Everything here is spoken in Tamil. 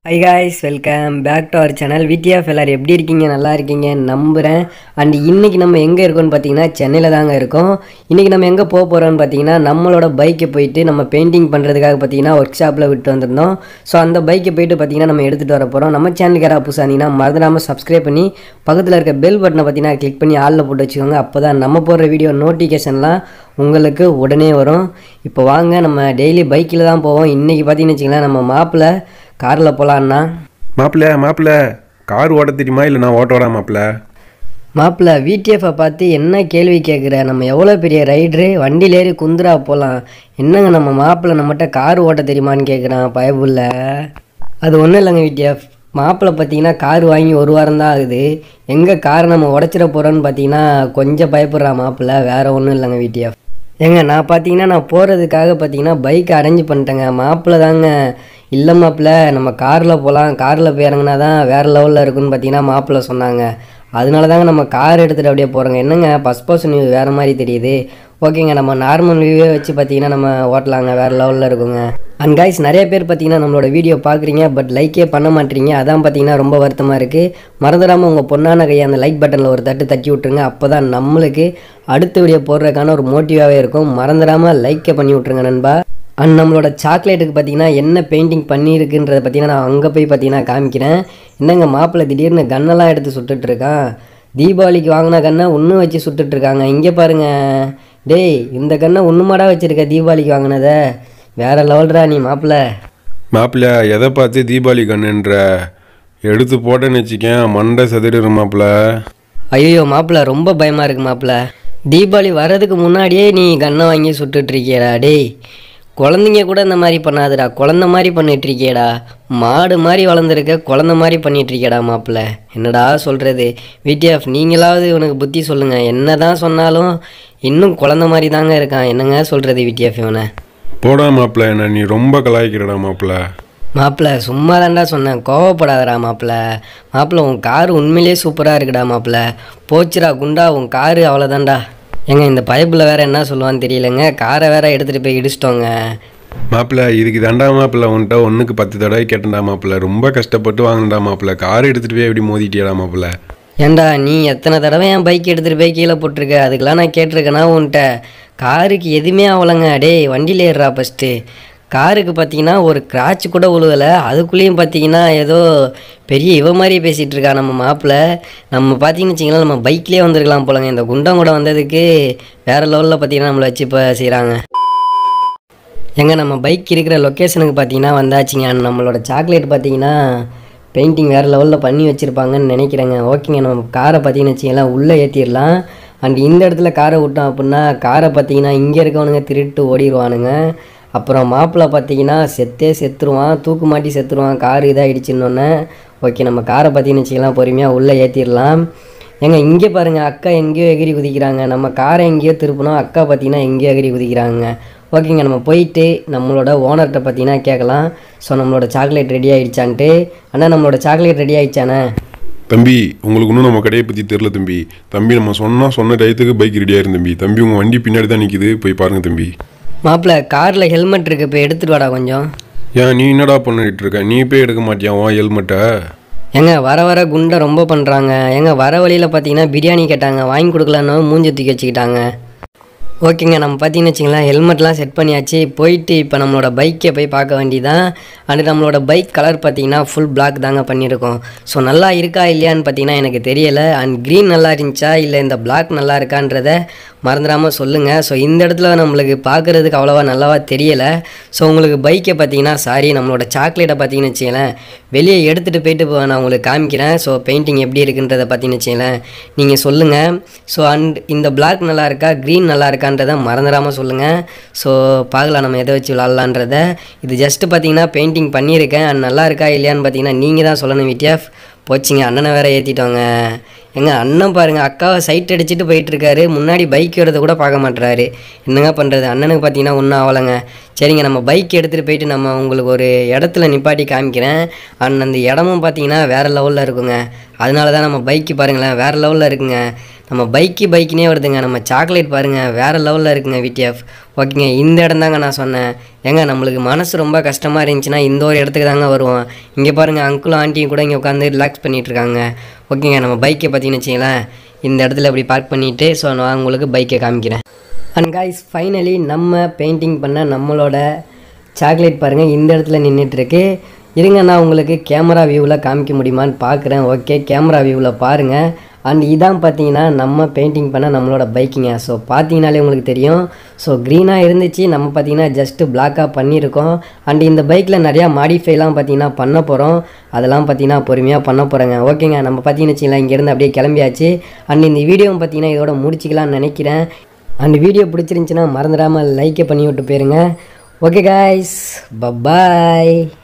high guys welcome back to our channel VDF எல்லோரும் எப்படி இருக்கீங்க நல்லா இருக்கீங்க நம்புகிறேன் அண்ட் இன்றைக்கி நம்ம எங்கே இருக்கோம்னு பார்த்தீங்கன்னா சென்னையில் தாங்க இருக்கோம் இன்றைக்கி நம்ம எங்கே போக போகிறோம்னு பார்த்தீங்கன்னா நம்மளோட பைக்கை போயிட்டு நம்ம பெயிண்டிங் பண்ணுறதுக்காக பார்த்தீங்கன்னா ஒர்க் ஷாப்பில் விட்டு வந்திருந்தோம் ஸோ அந்த பைக்கை போயிட்டு பார்த்தீங்கன்னா நம்ம எடுத்துகிட்டு வர போகிறோம் நம்ம சேனலுக்கு யாராவது புதுசாக இருந்தீங்கன்னா மறந்துடாமல் சப்ஸ்கிரைப் பண்ணி பக்கத்தில் இருக்க பெல் பட்டனை பார்த்தீங்கன்னா கிளிக் பண்ணி ஆளில் போட்டு வச்சுக்கோங்க அப்போ தான் நம்ம போடுற வீடியோ நோட்டிஃபிகேஷன்லாம் உங்களுக்கு உடனே வரும் இப்போ வாங்க நம்ம டெய்லி பைக்கில் தான் போவோம் இன்றைக்கி பார்த்தீங்கன்னு வச்சுங்களேன் நம்ம மாப்பிள்ளை காரில் போகலான்னா மாப்பிள்ள மாப்பிள்ள கார் ஓட்ட தெரியுமா இல்லை நான் ஓட்ட ஓடா மாப்பிள்ள மாப்பிள்ள விடிஎஃப்பை பார்த்து என்ன கேள்வி கேட்குற நம்ம எவ்வளோ பெரிய ரைடரு வண்டியில் ஏறி குந்துரா போகலாம் என்னங்க நம்ம மாப்பிள்ளை நம்மகிட்ட கார் ஓட்ட தெரியுமான்னு கேட்குறான் பயபுள்ள அது ஒன்றும் இல்லைங்க விடிஎஃப் மாப்பிள்ளை பார்த்தீங்கன்னா கார் வாங்கி ஒரு வாரம் தான் ஆகுது எங்கே கார் நம்ம உடச்சிட போகிறோன்னு பார்த்தீங்கன்னா கொஞ்சம் பயப்படுறான் மாப்பிள்ளை வேறு ஒன்றும் இல்லைங்க விடிஎஃப் ஏங்க நான் பார்த்தீங்கன்னா நான் போகிறதுக்காக பார்த்தீங்கன்னா பைக் அரேஞ்ச் பண்ணிட்டேங்க மாப்பிள்ளை தாங்க இல்லை மாப்பிள்ளை நம்ம காரில் போகலாம் காரில் போய் இறங்குனா தான் வேறு லெவலில் இருக்குன்னு பார்த்தீங்கன்னா மாப்பிள்ளை சொன்னாங்க அதனால தாங்க நம்ம கார் எடுத்துகிட்டு அப்படியே போகிறோங்க என்னங்க ஃபஸ்ட் பர்சன் வியூ வேறு மாதிரி தெரியுது ஓகேங்க நம்ம நார்மல் வியூவே வச்சு பார்த்தீங்கன்னா நம்ம ஓட்டலாங்க வேறு லெவலில் இருக்குங்க அண்ட் கைஸ் நிறைய பேர் பார்த்தீங்கன்னா நம்மளோட வீடியோ பார்க்குறீங்க பட் லைக்கே பண்ண மாட்டீங்க அதான் பார்த்தீங்கன்னா ரொம்ப வருத்தமாக இருக்குது மறந்துடாமல் உங்கள் பொண்ணான கையை அந்த லைக் பட்டனில் ஒரு தட்டு தட்டி விட்ருங்க அப்போ தான் நம்மளுக்கு அடுத்த வீடியோ போடுறதுக்கான ஒரு மோட்டிவாகவே இருக்கும் மறந்துடாமல் லைக்கே பண்ணி விட்ருங்க நண்பா அண்ட் நம்மளோட சாக்லேட்டுக்கு பார்த்தீங்கன்னா என்ன பெயிண்டிங் பண்ணியிருக்குன்றத பார்த்தீங்கன்னா நான் அங்கே போய் பார்த்தீங்கன்னா காமிக்கிறேன் என்னங்க மாப்பிள்ளை திடீர்னு கன்னெல்லாம் எடுத்து சுட்டுட்டு இருக்கான் தீபாவளிக்கு வாங்கின கண்ணை ஒன்றும் வச்சு சுட்டுட்டு இருக்காங்க இங்கே பாருங்க டேய் இந்த கண்ணை ஒன்றுமாடா வச்சுருக்க தீபாவளிக்கு வாங்கினதை வேற லெவல்ரா நீ மாப்பிள்ளை மாப்பிள்ள எதை பார்த்து தீபாவளி கண்ணுன்ற எடுத்து போட்டேன்னு வச்சுக்கேன் மண்டை செதறிடும் மாப்பிள்ள ஐயோ மாப்பிள்ளை ரொம்ப பயமாக இருக்கு மாப்பிள்ளை தீபாவளி வர்றதுக்கு முன்னாடியே நீ கண்ணை வாங்கி சுட்டுட்டு இருக்கியடா டேய் குழந்தைங்க கூட இந்த மாதிரி பண்ணாதுடா குழந்த மாதிரி பண்ணிட்டு இருக்கியடா மாடு மாதிரி வளர்ந்துருக்க குழந்த மாதிரி பண்ணிட்டு இருக்கியடா மாப்பிள்ளை என்னடா சொல்கிறது விடிஎஃப் நீங்களாவது இவனுக்கு புத்தி சொல்லுங்கள் என்ன தான் சொன்னாலும் இன்னும் குழந்த மாதிரி தாங்க இருக்கான் என்னங்க சொல்கிறது விடிஎஃப் இவனை போடா மாப்பிள்ள என்ன நீ ரொம்ப கலாய்க்கிறடா மாப்பிள்ள மாப்பிள்ள சும்மா தான்டா சொன்னேன் கோவப்படாதடா மாப்பிள்ள மாப்பிள்ள உன் கார் உண்மையிலேயே சூப்பராக இருக்குடா மாப்பிள்ள போச்சுடா குண்டா உன் காரு அவ்வளோதான்டா ஏங்க இந்த பைப்பில் வேற என்ன சொல்லுவான்னு தெரியலங்க காரை வேற எடுத்துகிட்டு போய் இடிச்சிட்டோங்க மாப்பிள்ள இதுக்கு தாண்டா மாப்பிள்ள உன்கிட்ட ஒன்றுக்கு பத்து தடவை கேட்டேன்டா மாப்பிள்ள ரொம்ப கஷ்டப்பட்டு வாங்கினடா மாப்பிள்ள கார் எடுத்துகிட்டு போய் எப்படி மோதிட்டியாடா மாப்பிள்ள ஏன்டா நீ எத்தனை தடவை என் பைக் எடுத்துகிட்டு போய் கீழே போட்டிருக்க அதுக்கெலாம் நான் கேட்டிருக்கேனா உன்கிட்ட காருக்கு எதுவுமே ஆகலைங்க டேய் வண்டியில் ஏறுறா ஃபஸ்ட்டு காருக்கு பார்த்தீங்கன்னா ஒரு கிராட்ச் கூட உழுவலை அதுக்குள்ளேயும் பார்த்தீங்கன்னா ஏதோ பெரிய இவ மாதிரி பேசிகிட்டு இருக்கா நம்ம மாப்பிள்ளை நம்ம பார்த்தீங்கன்னு வச்சிங்களேன் நம்ம பைக்லேயே வந்திருக்கலாம் போலங்க இந்த குண்டம் கூட வந்ததுக்கு வேறு லெவலில் பார்த்தீங்கன்னா நம்மளை வச்சு இப்போ செய்கிறாங்க எங்க நம்ம பைக் இருக்கிற லொக்கேஷனுக்கு பார்த்தீங்கன்னா வந்தாச்சுங்க நம்மளோட சாக்லேட் பார்த்தீங்கன்னா பெயிண்டிங் வேறு லெவலில் பண்ணி வச்சுருப்பாங்கன்னு நினைக்கிறேங்க ஓகேங்க நம்ம காரை பார்த்தீங்கன்னு வச்சிங்களேன் உள்ளே ஏற்றிடலாம் அண்ட் இந்த இடத்துல காரை விட்டோம் அப்படின்னா காரை பார்த்தீங்கன்னா இங்கே இருக்கவனுங்க திருட்டு ஓடிடுவானுங்க அப்புறம் மாப்பிள்ளை பார்த்தீங்கன்னா செத்தே செத்துருவான் தூக்கு மாட்டி செத்துருவான் கார் இதாகிடுச்சுன்னொன்னே ஓகே நம்ம காரை பார்த்தீங்கன்னு வச்சிக்கலாம் பொறுமையாக உள்ளே ஏற்றிடலாம் ஏங்க இங்கே பாருங்கள் அக்கா எங்கேயோ எகிரி குதிக்கிறாங்க நம்ம காரை எங்கேயோ திருப்பினோம் அக்கா பார்த்தீங்கன்னா எங்கேயோ எகிரி குதிக்கிறாங்க ஓகேங்க நம்ம போயிட்டு நம்மளோட ஓனர்கிட்ட பார்த்தீங்கன்னா கேட்கலாம் ஸோ நம்மளோட சாக்லேட் ரெடி ஆகிடுச்சான்ட்டு அண்ணா நம்மளோட சாக்லேட் ரெடி ஆகிடுச்சானே தம்பி உங்களுக்கு இன்னும் நம்ம கடையை பற்றி தெரில தம்பி தம்பி நம்ம சொன்னால் சொன்ன டயத்துக்கு பைக் ரெடியாக இருந்து தம்பி தம்பி உங்கள் வண்டி பின்னாடி தான் நிற்கிது போய் பாருங்க தம்பி மாப்பிள்ள காரில் ஹெல்மெட் இருக்கு இப்போ எடுத்துட்டு வாடா கொஞ்சம் ஏன் நீ என்னடா பண்ணிட்டு இருக்க நீ போய் எடுக்க மாட்டியா உன் ஹெல்மெட்டை ஏங்க வர வர குண்டை ரொம்ப பண்ணுறாங்க ஏங்க வர வழியில் பார்த்தீங்கன்னா பிரியாணி கேட்டாங்க வாங்கி கொடுக்கலன்னு மூஞ்சி தூக்கி வச்சுக்கிட்டாங்க ஓகேங்க நம்ம பார்த்தீங்கன்னு வச்சிங்களேன் ஹெல்மெட்லாம் செட் பண்ணியாச்சு போயிட்டு இப்போ நம்மளோட பைக்கை போய் பார்க்க வேண்டியதான் அண்ட் நம்மளோட பைக் கலர் பார்த்தீங்கன்னா ஃபுல் பிளாக் தாங்க பண்ணியிருக்கோம் ஸோ நல்லா இருக்கா இல்லையான்னு பார்த்தீங்கன்னா எனக்கு தெரியலை அண்ட் க்ரீன் நல்லா இருந்துச்சா இல்லை இந்த பிளாக் நல்லா இருக்கான்றத மறந்துடாமல் சொல்லுங்கள் ஸோ இந்த இடத்துல நம்மளுக்கு பார்க்குறதுக்கு அவ்வளோவா நல்லாவா தெரியலை ஸோ உங்களுக்கு பைக்கை பார்த்தீங்கன்னா சாரி நம்மளோட சாக்லேட்டை பார்த்தீங்கன்னு வச்சுங்களேன் வெளியே எடுத்துகிட்டு போயிட்டு இப்போ நான் உங்களுக்கு காமிக்கிறேன் ஸோ பெயிண்டிங் எப்படி இருக்குன்றதை பார்த்தீங்கன்னு வச்சுங்களேன் நீங்கள் சொல்லுங்கள் ஸோ அண்ட் இந்த பிளாக் நல்லா இருக்கா க்ரீன் நல்லா இருக்கான்றதை மறந்துடாமல் சொல்லுங்கள் ஸோ பார்க்கலாம் நம்ம எதை வச்சு விளாட்லான்றத இது ஜஸ்ட்டு பார்த்தீங்கன்னா பெயிண்டிங் பண்ணியிருக்கேன் அண்ட் நல்லா இருக்கா இல்லையான்னு பார்த்தீங்கன்னா நீங்கள் தான் சொல்லணும் விட்டியாஃப் போச்சுங்க அண்ணனை வேற ஏற்றிட்டோங்க எங்க அண்ணன் பாருங்க அக்காவை சைட் அடிச்சுட்டு போயிட்டு இருக்காரு முன்னாடி பைக் வரதை கூட பார்க்க மாட்றாரு என்னங்க பண்ணுறது அண்ணனுக்கு பார்த்தீங்கன்னா ஒன்றும் ஆகலைங்க சரிங்க நம்ம பைக் எடுத்துகிட்டு போயிட்டு நம்ம உங்களுக்கு ஒரு இடத்துல நிப்பாட்டி காமிக்கிறேன் அண்ட் அந்த இடமும் பார்த்தீங்கன்னா வேறு லெவலில் இருக்குங்க அதனால தான் நம்ம பைக்கு பாருங்களேன் வேறு லெவலில் இருக்குங்க நம்ம பைக்கு பைக்குனே வருதுங்க நம்ம சாக்லேட் பாருங்கள் வேறு லெவலில் இருக்குங்க விடிஎஃப் ஓகேங்க இந்த இடம் தாங்க நான் சொன்னேன் ஏங்க நம்மளுக்கு மனசு ரொம்ப கஷ்டமாக இருந்துச்சுன்னா இந்த ஒரு இடத்துக்கு தாங்க வருவோம் இங்கே பாருங்கள் அங்கிளும் ஆண்டியும் கூட இங்கே உட்காந்து ரிலாக்ஸ் பண்ணிட்டு இருக்காங்க ஓகேங்க நம்ம பைக்கை பார்த்தீங்கன்னு வச்சுங்களேன் இந்த இடத்துல இப்படி பார்க் பண்ணிவிட்டு ஸோ நான் உங்களுக்கு பைக்கை காமிக்கிறேன் அண்ட் காய்ஸ் ஃபைனலி நம்ம பெயிண்டிங் பண்ண நம்மளோட சாக்லேட் பாருங்கள் இந்த இடத்துல நின்றுட்டுருக்கு இருங்க நான் உங்களுக்கு கேமரா வியூவில் காமிக்க முடியுமான்னு பார்க்குறேன் ஓகே கேமரா வியூவில் பாருங்கள் அண்ட் இதான் பார்த்தீங்கன்னா நம்ம பெயிண்டிங் பண்ண நம்மளோட பைக்குங்க ஸோ பார்த்தீங்கனாலே உங்களுக்கு தெரியும் ஸோ க்ரீனாக இருந்துச்சு நம்ம பார்த்தீங்கன்னா ஜஸ்ட்டு பிளாக்காக பண்ணியிருக்கோம் அண்ட் இந்த பைக்கில் நிறையா மாடிஃபைலாம் பார்த்தீங்கன்னா பண்ண போகிறோம் அதெல்லாம் பார்த்தீங்கன்னா பொறுமையாக பண்ண போகிறேங்க ஓகேங்க நம்ம பார்த்தீங்கன்னு வச்சுக்கலாம் இங்கேருந்து அப்படியே கிளம்பியாச்சு அண்ட் இந்த வீடியோவும் பார்த்தீங்கன்னா இதோட முடிச்சிக்கலாம்னு நினைக்கிறேன் அண்ட் வீடியோ பிடிச்சிருந்துச்சின்னா மறந்துடாமல் லைக்கை பண்ணி விட்டு போயிருங்க ஓகே காய்ஸ் பப்பாய்